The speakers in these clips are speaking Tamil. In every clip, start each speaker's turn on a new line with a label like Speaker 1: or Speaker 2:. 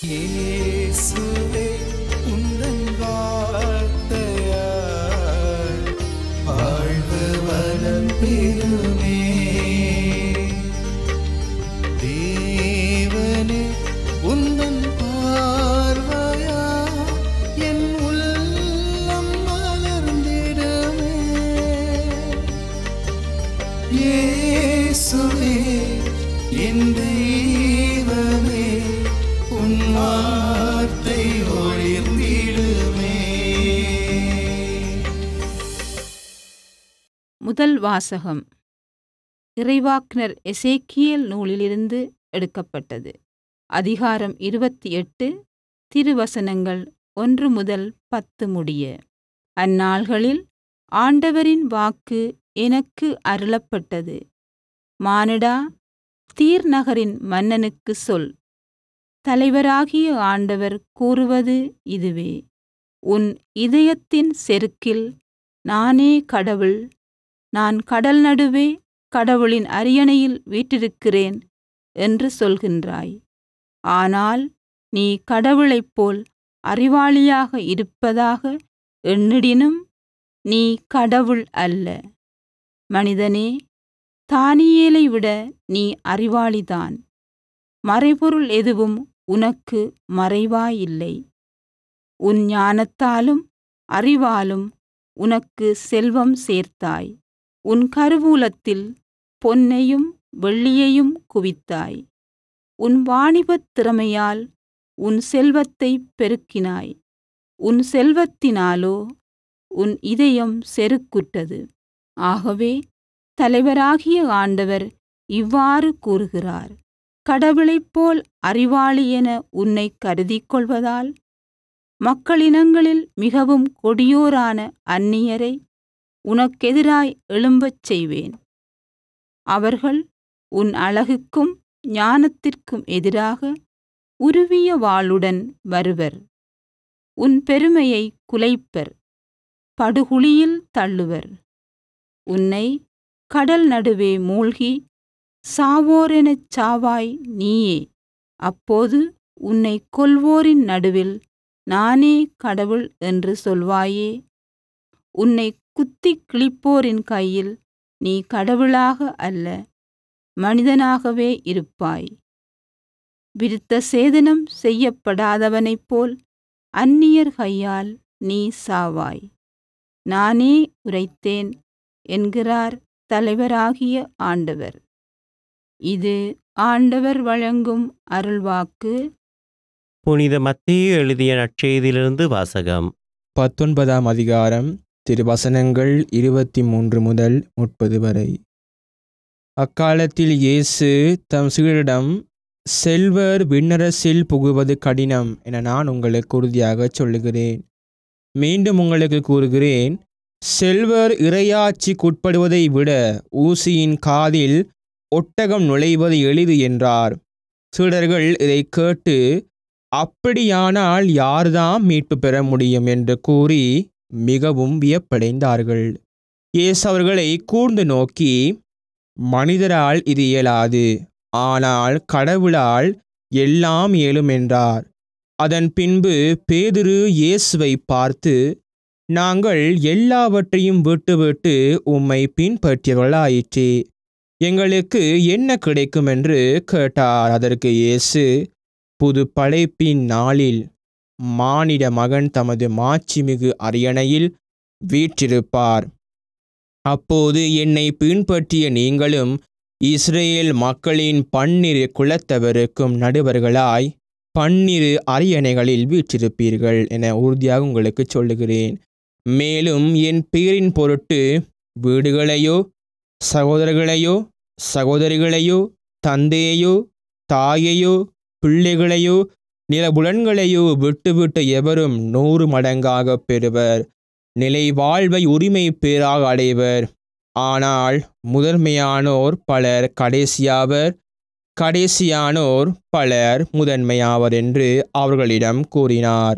Speaker 1: இயேசுவே உந்தன் வார்த்தையால் வாழ்வு வளம் பெறுமே தேவனே உந்தன் பார்வையா என் உள்ளம் மலர்ந்திடுமே இயேசுவே என் தெய்வமே உன் வார்த்தை ஒளிர்ந்திடுமே
Speaker 2: முதல் வாசகம் இறைவாக்கினர் எசேக்கியேல் நூலிலிருந்து எடுக்கப்பட்டது அதிகாரம் இருபத்தி எட்டு திருவசனங்கள் ஒன்று முதல் பத்து முடிய அந்நாள்களில் ஆண்டவரின் வாக்கு எனக்கு அருளப்பட்டது மானிடா தீர் நகரின் மன்னனுக்கு சொல் தலைவராகிய ஆண்டவர் கூறுவது இதுவே உன் இதயத்தின் செருக்கில் நானே கடவுள் நான் கடல் நடுவே கடவுளின் அரியணையில் வீற்றிருக்கிறேன் என்று சொல்கின்றாய் ஆனால் நீ கடவுளைப் போல் அறிவாளியாக இருப்பதாக எண்ணிடினும் நீ கடவுள் அல்ல மனிதனே தானியேலை விட நீ அறிவாளிதான் மறைபொருள் எதுவும் உனக்கு மறைவாயில்லை உன் ஞானத்தாலும் அறிவாலும் உனக்கு செல்வம் சேர்த்தாய் உன் கருவூலத்தில் பொன்னையும் வெள்ளியையும் குவித்தாய் உன் வாணிபத் திறமையால் உன் செல்வத்தை பெருக்கினாய் உன் செல்வத்தினாலோ உன் இதயம் செருக்குற்றது ஆகவே தலைவராகிய ஆண்டவர் இவ்வாறு கூறுகிறார் கடவுளைப் போல் அறிவாளி என உன்னை கருதிக் கொள்வதால் மக்களினங்களில் மிகவும் கொடியோரான அந்நியரை உனக்கெதிராய் எழும்பச் செய்வேன் அவர்கள் உன் அழகுக்கும் ஞானத்திற்கும் எதிராக உருவிய வாளுடன் வருவர் உன் பெருமையை குலைப்பர் படுகுழியில் தள்ளுவர் உன்னை கடல் நடுவே மூழ்கி சாவோரெனச் சாவாய் நீயே அப்போது உன்னை கொல்வோரின் நடுவில் நானே கடவுள் என்று சொல்வாயே உன்னை குத்திக் கிழிப்போரின் கையில் நீ கடவுளாக அல்ல மனிதனாகவே இருப்பாய் விருத்த சேதனம் செய்யப்படாதவனைப் போல் அந்நியர் கையால் நீ சாவாய் நானே உரைத்தேன் என்கிறார் தலைவராகிய ஆண்டவர் இது ஆண்டவர் வழங்கும் அருள்வாக்கு
Speaker 3: புனித மத்தேயு எழுதிய நற்செய்தியிலிருந்து வாசகம்
Speaker 4: பத்தொன்பதாம் அதிகாரம் திருவசனங்கள் இருபத்தி மூன்று முதல் முப்பது வரை அக்காலத்தில் இயேசு தம் சீடரிடம் செல்வர் விண்ணரசில் புகுவது கடினம் என நான் உங்களுக்கு உறுதியாகச் சொல்லுகிறேன் மீண்டும் உங்களுக்கு கூறுகிறேன் செல்வர் இறையாட்சிக்குட்படுவதை விட ஊசியின் காதில் ஒட்டகம் நுழைவது எளிது என்றார் சீடர்கள் இதை கேட்டு அப்படியானால் யார்தாம் மீட்பு பெற முடியும் என்று கூறி மிகவும் வியப்படைந்தார்கள் இயேசு அவர்களை கூர்ந்து நோக்கி மனிதரால் இது இயலாது ஆனால் கடவுளால் எல்லாம் இயலும் என்றார் அதன் பின்பு பேதுரு இயேசுவை பார்த்து நாங்கள் எல்லாவற்றையும் விட்டுவிட்டு உம்மை பின்பற்றியவர்களாயிற்றே எங்களுக்கு என்ன கிடைக்கும் என்று கேட்டார் அதற்கு இயேசு புது படைப்பின் நாளில் மானிட மகன் தமது மாட்சிமிகு அரியணையில் வீற்றிருப்பார் அப்போது என்னை பின்பற்றிய நீங்களும் இஸ்ரேல் மக்களின் பன்னிரு குலத்தவருக்கும் நடுவர்களாய் பன்னிரு அரியணைகளில் வீற்றிருப்பீர்கள் என உறுதியாக உங்களுக்கு சொல்லுகிறேன் மேலும் என் பெயரின் பொருட்டு வீடுகளையோ சகோதரர்களையோ சகோதரிகளையோ தந்தையையோ தாயையோ பிள்ளைகளையோ நிலபுலன்களையோ விட்டுவிட்டு எவரும் நூறு மடங்காக பெறுவர் நிலை வாழ்வை உரிமை பேராக அடைவர் ஆனால் முதன்மையானோர் பலர் கடைசியாவர் கடைசியானோர் பலர் முதன்மையாவர் என்று அவர்களிடம் கூறினார்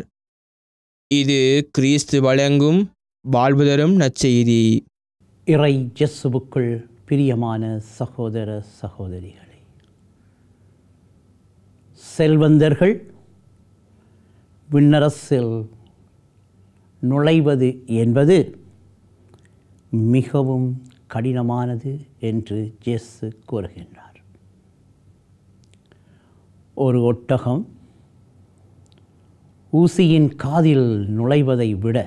Speaker 4: இது கிறிஸ்து வழங்கும் வாழ்வுதரும் நற்செய்தி
Speaker 5: இறை ஜெசுவுக்குள் பிரியமான சகோதர சகோதரிகளே செல்வந்தர்கள் விண்ணரசில் நுழைவது என்பது மிகவும் கடினமானது என்று ஜேசு கூறுகின்றார் ஒரு ஒட்டகம் ஊசியின் காதில் நுழைவதை விட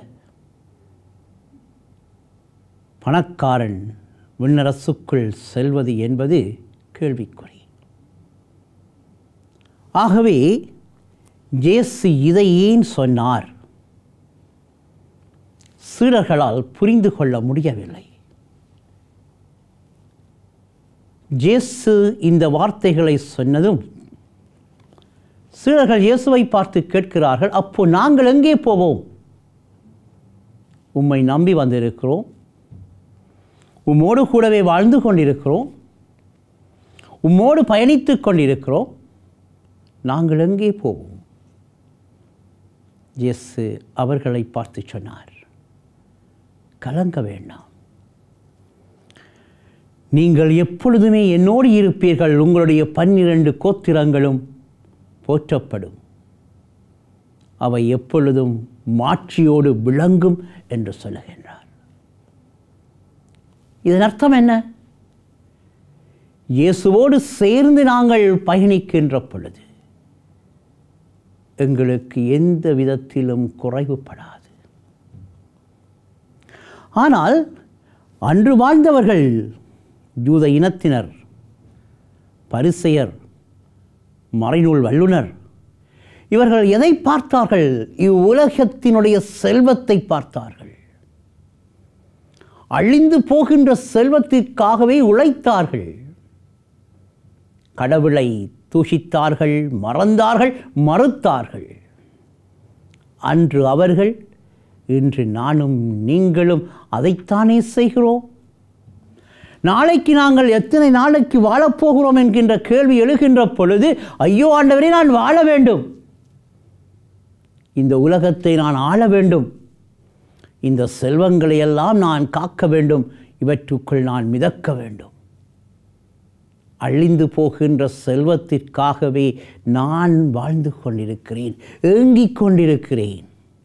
Speaker 5: பணக்காரன் விண்ணரசுக்குள் செல்வது என்பது கேள்விக்குறி ஆகவே ஜேசு இதை ஏன் சொன்னார் சீடர்களால் புரிந்து கொள்ள முடியவில்லை ஜேசு இந்த வார்த்தைகளை சொன்னதும் சீடர்கள் இயேசுவை பார்த்து கேட்கிறார்கள் அப்போ நாங்கள் எங்கே போவோம் உம்மை நம்பி வந்திருக்கிறோம் உம்மோடு கூடவே வாழ்ந்து கொண்டிருக்கிறோம் உம்மோடு பயணித்து கொண்டிருக்கிறோம் நாங்கள் எங்கே போவோம் இயேசு அவர்களை பார்த்து சொன்னார் கலங்க வேண்டாம் நீங்கள் எப்பொழுதுமே என்னோடு இருப்பீர்கள் உங்களுடைய பன்னிரண்டு கோத்திரங்களும் போற்றப்படும் அவை எப்பொழுதும் மாட்சியோடு விளங்கும் என்று சொல்லுகின்றார் இதன் அர்த்தம் என்ன இயேசுவோடு சேர்ந்து நாங்கள் பயணிக்கின்ற பொழுது எங்களுக்கு எந்த விதத்திலும் குறைவுபடாது ஆனால் அன்று வாழ்ந்தவர்கள் யூத இனத்தினர் பரிசெயர் மறைநூல் வல்லுனர் இவர்கள் எதை பார்த்தார்கள் இவ்வுலகத்தினுடைய செல்வத்தை பார்த்தார்கள் அழிந்து போகின்ற செல்வத்திற்காகவே உழைத்தார்கள் கடவுளை தூஷித்தார்கள் மறந்தார்கள் மறுத்தார்கள் அன்று அவர்கள் இன்று நானும் நீங்களும் அதைத்தானே செய்கிறோம் நாளைக்கு நாங்கள் எத்தனை நாளைக்கு வாழப்போகிறோம் என்கின்ற கேள்வி எழுகின்ற பொழுது ஐயோ ஆண்டவரே நான் வாழ வேண்டும் இந்த உலகத்தை நான் ஆள வேண்டும் இந்த செல்வங்களை எல்லாம் நான் காக்க வேண்டும் இவற்றுக்குள் நான் மிதக்க வேண்டும் அழிந்து போகின்ற செல்வத்திற்காகவே நான் வாழ்ந்து கொண்டிருக்கிறேன் ஏங்கிக் கொண்டிருக்கிறேன்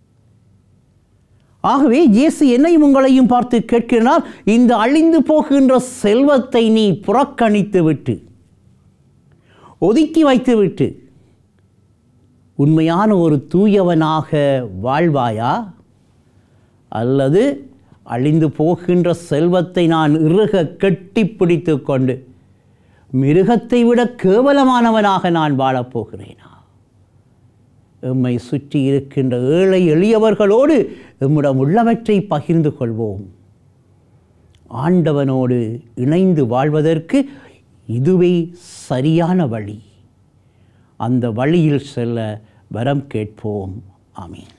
Speaker 5: ஆகவே இயேசு என்னையும் உங்களையும் பார்த்து கேட்கிறார் இந்த அழிந்து போகின்ற செல்வத்தை நீ புறக்கணித்து விட்டு ஒதுக்கி வைத்துவிட்டு உண்மையான ஒரு தூயவனாக வாழ்வாயா அல்லது அழிந்து போகின்ற செல்வத்தை நான் இறுக கட்டி பிடித்து கொண்டு மிருகத்தை விட கேவலமானவனாக நான் வாழப்போகிறேனா எம்மை சுற்றி இருக்கின்ற ஏழை எளியவர்களோடு எம்மிடம் உள்ளவற்றை பகிர்ந்து கொள்வோம் ஆண்டவனோடு இணைந்து வாழ்வதற்கு இதுவே சரியான வழி அந்த வழியில் செல்ல வரம் கேட்போம் ஆமீன்